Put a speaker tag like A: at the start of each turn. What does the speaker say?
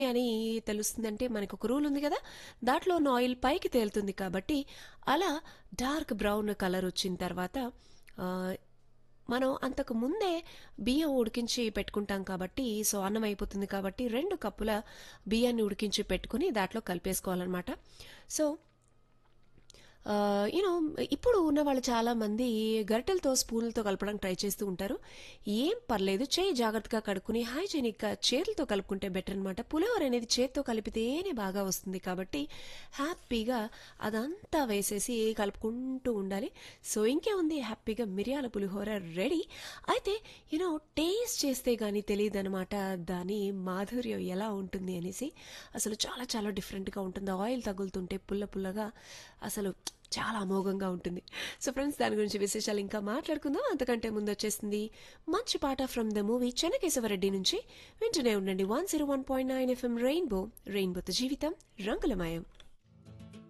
A: అని తెలుస్తుందంటే మనకు ఒక రూల్ ఉంది కదా దాంట్లో ఉన్న ఆయిల్ పైకి తేలుతుంది కాబట్టి అలా డార్క్ బ్రౌన్ కలర్ వచ్చిన తర్వాత ఆ, మనం అంతకు ముందే బియ్యం ఉడికించి పెట్టుకుంటాం కాబట్టి సో అన్నం అయిపోతుంది కాబట్టి రెండు కప్పుల బియ్యాన్ని ఉడికించి పెట్టుకుని దాంట్లో కలిపేసుకోవాలన్నమాట సో యూనో ఇప్పుడు ఉన్న వాళ్ళు చాలా మంది గరిటెలతో స్పూన్లతో కలపడానికి ట్రై చేస్తూ ఉంటారు ఏం పర్లేదు చేయి జాగ్రత్తగా కడుక్కుని హైజీనిక్గా చేతులతో కలుపుకుంటే బెటర్ అనమాట పులిహోర అనేది చేతితో కలిపితేనే బాగా వస్తుంది కాబట్టి హ్యాపీగా అదంతా వేసేసి కలుపుకుంటూ ఉండాలి సో ఇంకేముంది హ్యాపీగా మిరియాల పులిహోర రెడీ అయితే యూనో టేస్ట్ చేస్తే కానీ తెలియదు అనమాట దాని మాధుర్యం ఎలా ఉంటుంది అనేసి అసలు చాలా చాలా డిఫరెంట్గా ఉంటుంది ఆయిల్ తగులుతుంటే పుల్ల పుల్లగా అసలు చాలా అమోఘంగా ఉంటుంది సో ఫ్రెండ్స్ దాని గురించి విశేషాలు ఇంకా మాట్లాడుకుందాం అంతకంటే ముందు వచ్చేసింది మంచి పాట ఫ్రమ్ ద మూవీ చెన్నకేశవరెడ్డి నుంచి వింటూనే ఉండండి one zero one point nine FM rainbow రెయిన్బోతో జీవితం రంగులమయం